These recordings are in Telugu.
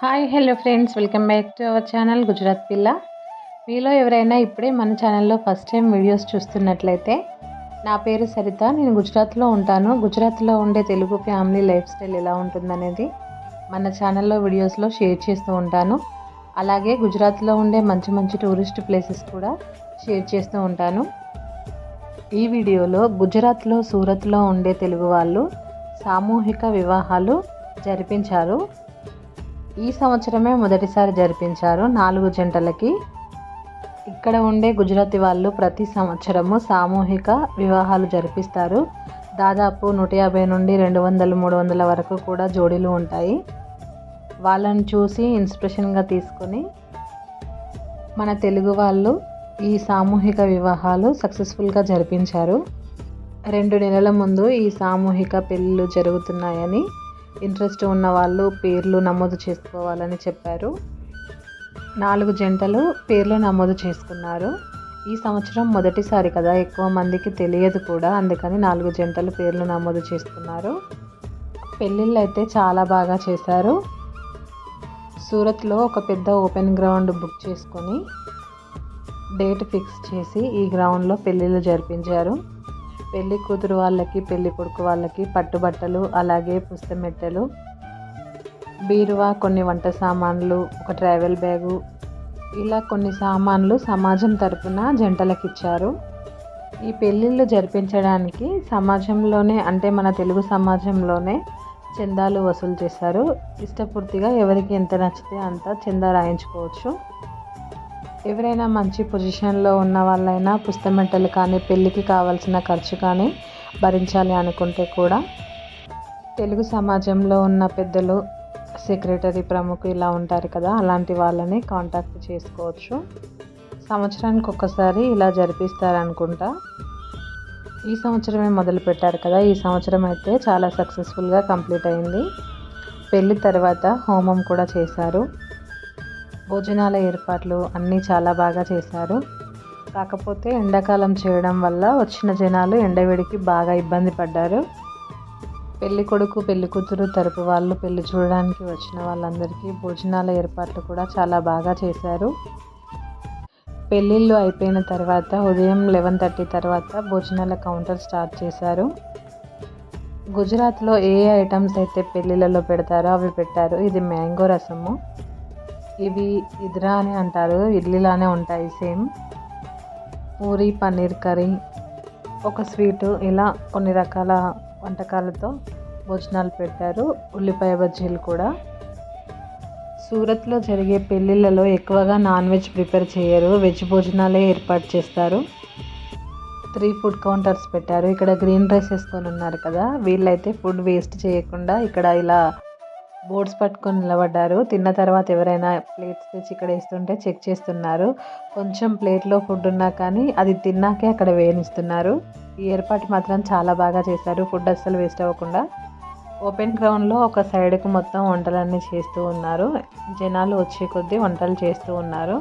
hi hello friends welcome back to our channel Gujarat పిల్ల మీలో ఎవరైనా ఇప్పుడే మన ఛానల్లో ఫస్ట్ టైం వీడియోస్ చూస్తున్నట్లయితే నా పేరు సరిత నేను గుజరాత్లో ఉంటాను గుజరాత్లో ఉండే తెలుగు ఫ్యామిలీ లైఫ్ స్టైల్ ఎలా ఉంటుందనేది మన ఛానల్లో వీడియోస్లో షేర్ చేస్తూ ఉంటాను అలాగే గుజరాత్లో ఉండే మంచి మంచి టూరిస్ట్ ప్లేసెస్ కూడా షేర్ చేస్తూ ఉంటాను ఈ వీడియోలో గుజరాత్లో సూరత్లో ఉండే తెలుగు వాళ్ళు సామూహిక వివాహాలు జరిపించారు ఈ సంవత్సరమే మొదటిసారి జరిపించారు నాలుగు జంటలకి ఇక్కడ ఉండే గుజరాతీ వాళ్ళు ప్రతి సంవత్సరము సామూహిక వివాహాలు జరిపిస్తారు దాదాపు నూట యాభై నుండి రెండు వందలు మూడు వందల వరకు కూడా జోడీలు ఉంటాయి వాళ్ళని చూసి ఇన్స్పిరేషన్గా తీసుకొని మన తెలుగు వాళ్ళు ఈ సామూహిక వివాహాలు సక్సెస్ఫుల్గా జరిపించారు రెండు నెలల ముందు ఈ సామూహిక పెళ్ళిళ్ళు జరుగుతున్నాయని ఇంట్రెస్ట్ ఉన్న వాళ్ళు పేర్లు నమోదు చేసుకోవాలని చెప్పారు నాలుగు జంటలు పేర్లు నమోదు చేసుకున్నారు ఈ సంవత్సరం మొదటిసారి కదా ఎక్కువ మందికి తెలియదు కూడా అందుకని నాలుగు జంటలు పేర్లు నమోదు చేసుకున్నారు పెళ్ళిళ్ళు అయితే చాలా బాగా చేశారు సూరత్లో ఒక పెద్ద ఓపెన్ గ్రౌండ్ బుక్ చేసుకొని డేట్ ఫిక్స్ చేసి ఈ గ్రౌండ్లో పెళ్ళిళ్ళు జరిపించారు పెళ్లి కూతురు వాళ్ళకి పెళ్లి కొడుకు వాళ్ళకి పట్టుబట్టలు అలాగే పుస్తమెట్టెలు బీరువా కొన్ని వంట సామాన్లు ఒక ట్రావెల్ బ్యాగు ఇలా కొన్ని సామాన్లు సమాజం తరపున జంటలకు ఇచ్చారు ఈ పెళ్ళిళ్ళు జరిపించడానికి సమాజంలోనే అంటే మన తెలుగు సమాజంలోనే చందాలు వసూలు చేశారు ఇష్టపూర్తిగా ఎవరికి ఎంత నచ్చితే అంత చందా రాయించుకోవచ్చు ఎవరైనా మంచి పొజిషన్లో ఉన్న వాళ్ళైనా పుస్తమెట్టలు కానీ పెళ్ళికి కావాల్సిన ఖర్చు కానీ భరించాలి అనుకుంటే కూడా తెలుగు సమాజంలో ఉన్న పెద్దలు సెక్రటరీ ప్రముఖు ఇలా ఉంటారు కదా అలాంటి వాళ్ళని కాంటాక్ట్ చేసుకోవచ్చు సంవత్సరానికి ఒక్కసారి ఇలా జరిపిస్తారనుకుంటా ఈ సంవత్సరమే మొదలు పెట్టారు కదా ఈ సంవత్సరం అయితే చాలా సక్సెస్ఫుల్గా కంప్లీట్ అయింది పెళ్ళి తర్వాత హోమం కూడా చేశారు భోజనాల ఏర్పాట్లు అన్నీ చాలా బాగా చేశారు కాకపోతే ఎండాకాలం చేయడం వల్ల వచ్చిన జనాలు ఎండవేడికి బాగా ఇబ్బంది పడ్డారు పెళ్లి కొడుకు పెళ్లి కూతురు తరపు వాళ్ళు పెళ్లి చూడడానికి వచ్చిన వాళ్ళందరికీ భోజనాల ఏర్పాట్లు కూడా చాలా బాగా చేశారు పెళ్ళిళ్ళు అయిపోయిన తర్వాత ఉదయం లెవెన్ థర్టీ తర్వాత భోజనాల కౌంటర్ స్టార్ట్ చేశారు గుజరాత్లో ఏ ఐటమ్స్ అయితే పెళ్ళిళ్ళలో పెడతారో అవి పెట్టారు ఇది మ్యాంగో రసము ఇవి ఇద్రా అని అంటారు ఇడ్లీలానే ఉంటాయి సేమ్ పూరి పన్నీర్ కర్రీ ఒక స్వీటు ఇలా కొన్ని రకాల వంటకాలతో భోజనాలు పెట్టారు ఉల్లిపాయ బజ్జీలు కూడా సూరత్లో జరిగే పెళ్ళిళ్ళలో ఎక్కువగా నాన్ వెజ్ ప్రిపేర్ చేయరు వెజ్ భోజనాలే ఏర్పాటు చేస్తారు త్రీ ఫుడ్ కౌంటర్స్ పెట్టారు ఇక్కడ గ్రీన్ రైస్ వేసుకొని ఉన్నారు కదా వీళ్ళైతే ఫుడ్ వేస్ట్ చేయకుండా ఇక్కడ ఇలా బోర్డ్స్ పట్టుకొని నిలబడ్డారు తిన్న తర్వాత ఎవరైనా ప్లేట్స్ తెచ్చి ఇక్కడ వేస్తుంటే చెక్ చేస్తున్నారు కొంచెం ప్లేట్లో ఫుడ్ ఉన్నా కానీ అది తిన్నాకే అక్కడ వేయనిస్తున్నారు ఈ ఏర్పాటు మాత్రం చాలా బాగా చేశారు ఫుడ్ అస్సలు వేస్ట్ అవ్వకుండా ఓపెన్ గ్రౌండ్లో ఒక సైడ్కి మొత్తం వంటలన్నీ చేస్తూ ఉన్నారు జనాలు వచ్చే కొద్దీ వంటలు చేస్తూ ఉన్నారు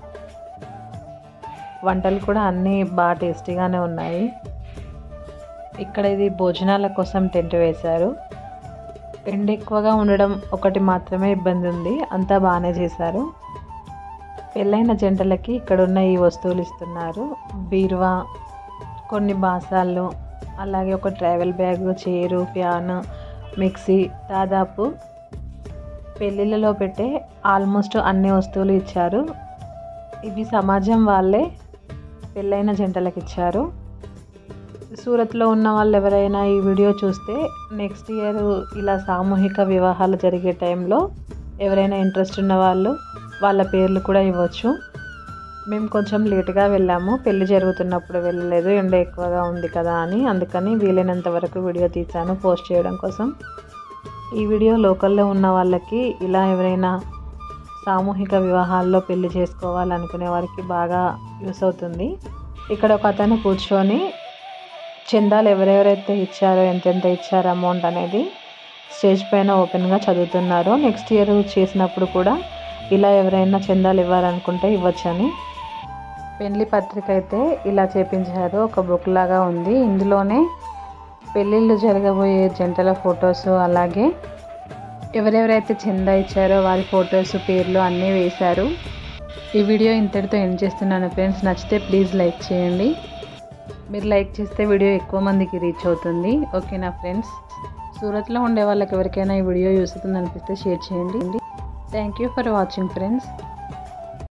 వంటలు కూడా అన్నీ బాగా టేస్టీగానే ఉన్నాయి ఇక్కడ ఇది భోజనాల కోసం టెంట్ వేశారు ఎండ ఎక్కువగా ఉండడం ఒకటి మాత్రమే ఇబ్బంది ఉంది అంతా బాగానే చేశారు పెళ్ళైన జంటలకి ఇక్కడ ఉన్న ఈ వస్తువులు ఇస్తున్నారు బీరువా కొన్ని బాసాలు అలాగే ఒక travel bag chair fan mixie దాదాపు పెళ్ళిళ్ళలో పెట్టే ఆల్మోస్ట్ అన్ని వస్తువులు ఇచ్చారు ఇవి సమాజం వాళ్ళే పెళ్ళైన జంటలకు ఇచ్చారు సూరత్లో ఉన్న వాళ్ళు ఎవరైనా ఈ వీడియో చూస్తే నెక్స్ట్ ఇయర్ ఇలా సామూహిక వివాహాలు జరిగే టైంలో ఎవరైనా ఇంట్రెస్ట్ ఉన్న వాళ్ళు వాళ్ళ పేర్లు కూడా ఇవ్వచ్చు మేము కొంచెం లేట్గా వెళ్ళాము పెళ్ళి జరుగుతున్నప్పుడు వెళ్ళలేదు ఎండ ఎక్కువగా ఉంది కదా అని అందుకని వీలైనంత వరకు వీడియో తీశాను పోస్ట్ చేయడం కోసం ఈ వీడియో లోకల్లో ఉన్న వాళ్ళకి ఇలా ఎవరైనా సామూహిక వివాహాల్లో పెళ్లి చేసుకోవాలనుకునే వారికి బాగా యూస్ అవుతుంది ఇక్కడ ఒక అతను కూర్చొని చందాలు ఎవరెవరైతే ఇచ్చారో ఎంతెంత ఇచ్చారో అమౌంట్ అనేది స్టేజ్ పైన ఓపెన్గా చదువుతున్నారు నెక్స్ట్ ఇయర్ చేసినప్పుడు కూడా ఇలా ఎవరైనా చందాలు ఇవ్వాలనుకుంటే ఇవ్వచ్చని పెళ్లి పత్రిక అయితే ఇలా చేపించారు ఒక బుక్ లాగా ఉంది ఇందులోనే పెళ్ళిళ్ళు జరగబోయే జంటల ఫొటోస్ అలాగే ఎవరెవరైతే చందా ఇచ్చారో వారి ఫొటోస్ పేర్లు అన్నీ వేశారు ఈ వీడియో ఇంతటితో ఎండ్ చేస్తున్నాను ఫ్రెండ్స్ నచ్చితే ప్లీజ్ లైక్ చేయండి మీరు లైక్ చేస్తే వీడియో ఎక్కువ మందికి రీచ్ అవుతుంది ఓకేనా ఫ్రెండ్స్ సూరత్లో ఉండే వాళ్ళకి ఎవరికైనా ఈ వీడియో యూస్ అవుతుంది అనిపిస్తే షేర్ చేయండి thank you for watching friends